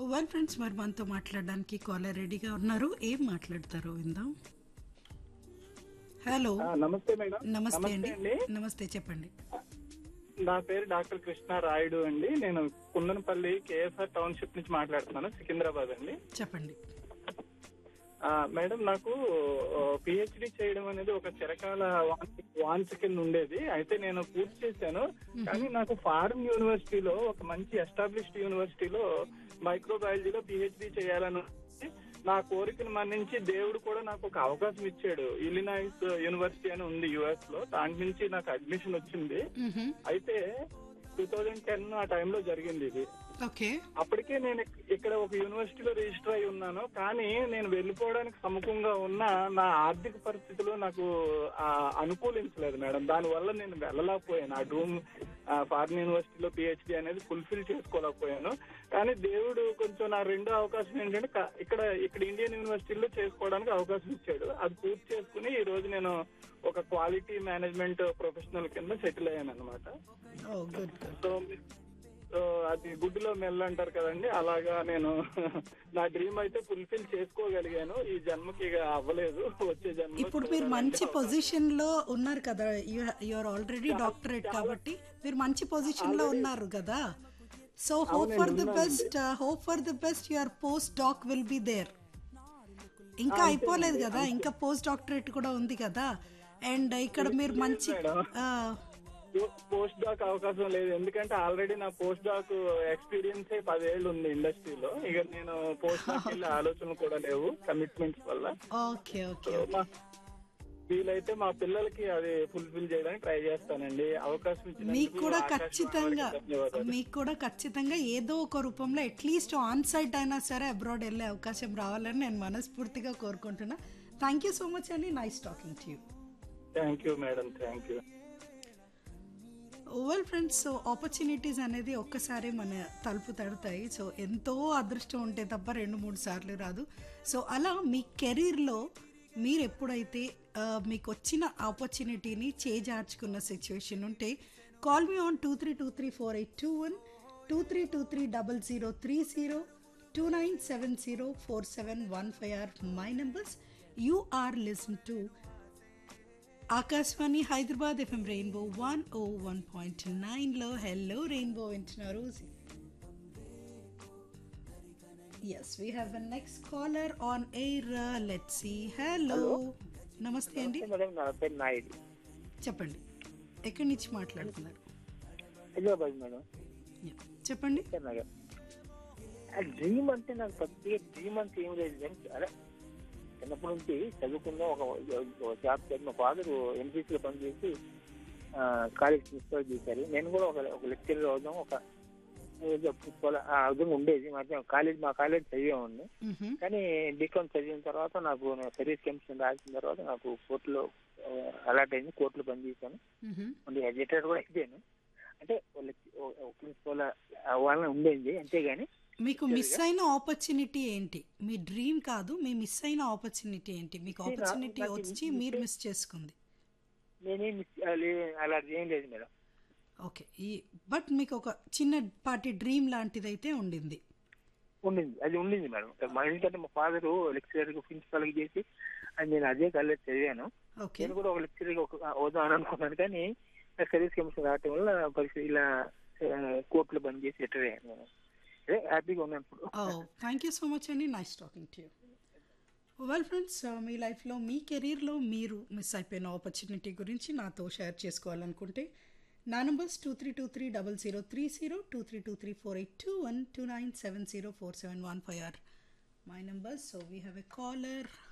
Well friends మరి మనతో మాట్లాడడానికి కాలర్ రెడీగా ఉన్నారు ఏం మాట్లాడతారు విందాం హలో ఆ, నమస్తే మేడం నమస్తే అండి అండి నమస్తే చెప్పండి నా పేరు డాక్టర్ కృష్ణ రాయుడు అండి నేను కుందనపల్లి కేఎస్ఆర్ టౌన్షిప్ నుంచి మాట్లాడుతున్నాను సికింద్రాబాద్ అండి చెప్పండి ఆ, మేడం నాకు పిహెచ్డి చేయడం అనేది ఒక చిరకాల వాంఛ- వాంఛ కింద ఉండేది అయితే నేను పూర్తి చేశాను కానీ నాకు ఫారెన్ యూనివర్సిటీలో ఒక మంచి ఎస్టాబ్లిష్డ్ యూనివర్సిటీలో మైక్రోబయాలజీలో పిహెచ్డి చేయాలని ఉంది. నా కోరికను మన్నించి దేవుడు కూడా నాకు ఒక అవకాశం ఇచ్చాడు ఇలినాయిస్ యూనివర్సిటీ అని ఉంది యుఎస్ లో దాని నుంచి నాకు అడ్మిషన్ వచ్చింది మ్హూ. అయితే టూ థౌజండ్ టెన్ ఆ టైంలో జరిగింది ఇది ఓకే అప్పటికే నేను ఇక్- ఇక్కడ ఒక యూనివర్సిటీలో రిజిస్టర్ అయి ఉన్నాను కానీ నేను వెళ్ళిపోవడానికి సముఖంగా ఉన్న నా ఆర్థిక పరిస్థితులు నాకు ఆ, అనుకూలించలేదు మేడం దానివల్ల నేను వెళ్ళలేకపోయాను ఆ డ్రూమ్ ఫారిన్ యూనివర్సిటీలో పిహెచ్డి అనేది ఫుల్ఫిల్ చేసుకోలేకపోయాను కానీ దేవుడు కొంచెం నా రెండో అవకాశం ఏంటంటే క- ఇక్కడ ఇక్కడ ఇండియన్ యూనివర్సిటీలో చేసుకోవడానికి అవకాశం ఇచ్చాడు అది పూర్తి చేసుకుని ఈ రోజు నేను ఒక క్వాలిటీ మేనేజ్మెంట్ ప్రొఫెషనల్ కింద సెటిల్ అయ్యాను అనమాట ఓ గుడ్ గుడ్ సో సో అది గుడ్డులో మెల్ల అంటారు కదండి అలాగా నేను నా డ్రీమ్ అయితే ఫుల్ఫిల్ చేసుకోగలిగాను ఈ జన్మకి ఇక అవ్వలేదు వచ్చే జన్మ ఇప్పుడు మీరు మంచి పొజిషన్ లో ఉన్నారు కదా యు ఆర్ ఆల్రెడీ డాక్టరేట్ కాబట్టి మీరు మంచి పొజిషన్ లో ఉన్నారు కదా so hope for the best hope for the best your post doc will be there ఇంకా అయిపోలేదు కదా ఇంకా పోస్ట్ డాక్టరేట్ కూడా ఉంది కదా అండ్ ఇక్కడ మీరు మంచి ఆ, పోస్ట్ డాక్ అవకాశం లేదు ఎందుకంటే ఆల్రెడీ నా పోస్ట్ డాక్ ఎక్స్పీరియన్స్ పదేళ్ళు ఉంది ఇండస్ట్రీలో ఇక నేను పోస్ట్ డాక్ వెళ్ళే ఆలోచనలు కూడా లేవు కమిట్మెంట్స్ వల్ల ఓకే ఓకే సో మా వీలైతే మా పిల్లలకి అది ఫుల్ఫిల్ చేయడానికి ట్రై చేస్తానండి అవకాశం ఇచ్చినందుకు మీకు కూడా ఆకాశవాణి ఖచ్చితంగా వారికి ధన్యవాదాలు. మీకు కూడా ఖచ్చితంగా ఏదో ఒక రూపంలో అట్లీస్ట్ ఆన్ సైట్ అయినా సరే అబ్రాడ్ వెళ్ళే అవకాశం రావాలని నేను మనస్ఫూర్తిగా కోరుకుంటున్నా థ్యాంక్ యూ సో మచ్ అండి nice talking to you thank you madam thank you well friends so opportunities అనేది ఒక్కసారి మన తలుపు తడతాయి సో ఎంతో అదృష్టం ఉంటే తప్ప రెండు మూడు సార్లు రాదు సో అలా మీ కెరీర్లో మీరు ఎప్పుడైతే ఆ, మీకు వచ్చిన ఆపర్చునిటీని చేజార్చుకున్న సిచ్యువేషన్ ఉంటే call me on two three two three four eight two one two three two three double zero three zero two nine seven zero four seven one five or my numbers you are listen to Akashvani Hyderabad FM rainbow one o one point నైన్లో hello rainbow వింటున్నారు yes we have a next caller on air let see hello నమస్తే అండి madam నా పేరు నాయుడు చెప్పండి ఎక్కడి నుంచి మాట్లాడుతున్నారు హైదరాబాద్ మేడం Yeah. చెప్పండి నగర్ ఆ డ్రీమ్ అంటే నాకు పెద్దగా డ్రీమ్ అంటే ఏం లేదు కానీ అదే చిన్నప్పటి నుంచి చదువుకున్న ఒక ఒక జాబ్ చేసి మా ఫాదర్ ఎన్సీసీలో పనిచేసి కాలేజ్ ప్రిన్సిపల్ చేశారు నేను కూడా ఒక ఒక లెక్చరర్ అవుదాం ఒక ఏదో ప్రిన్సిపల్ ఆ విధంగా ఉండేది మరి కాలేజ్ మా కాలేజ్ చదివేవాడిని మ్హూ. కానీ బీకామ్ చదివిన తర్వాత నాకు సర్వీస్ కమిషన్ రాసిన తర్వాత నాకు కోర్టులో అలాట్ అయింది కోర్టులో పనిచేశాను మ్హూ. ఉండి ఎడ్యుకేటర్ కూడా అయిపోయాను అంటే ప్రిన్సిపల్ వాళ్ళని ఉండేది అంతేగాని మీకు మిస్ అయిన ఆపర్చునిటీ ఏంటి మీ డ్రీమ్ కాదు మీ మిస్ అయిన ఆపర్చునిటీ ఏంటి మీకు See, నా- ఆపర్చునిటీ నాకు వచ్చి miss మీరు అయి- మిస్ చేసుకుంది నేనేం miss- ఆ, లే- అలా ఏం లేదు మేడం ఓకే ఈ బట్ మీకు ఒక చిన్నపాటి డ్రీమ్ లాంటిదైతే ఉండింది ఉండింది అది ఉండింది మేడం మా ఎందుకంటే మా ఫాదర్ లెక్చరర్ ప్రిన్సిపల్ చేసి అది నేను అదే కాలేజ్ చదివాను ఓకే నేను కూడా ఒక లెక్చరర్ ఒక అవుదాం అని అనుకున్నాను కానీ సర్వీస్ కమిషన్ రావటం వల్ల పరిస్థితి ఇలా కోర్టులో పని చేసి రిటైర్ అయ్యాను నేను. అదే హ్యాపీగా ఉన్నాను ఇప్పుడు ఓ థ్యాంక్ యూ సో మచ్ అండి nice talking to you well friends మీ లైఫ్లో మీ కెరీర్లో మీరు మిస్ అయిపోయిన ఆపర్చునిటీ గురించి నాతో షేర్ చేసుకోవాలనుకుంటే నా numbers two three two three double zero three zero two three two three four eight two one two nine seven zero four seven one five or my numbers so we have a caller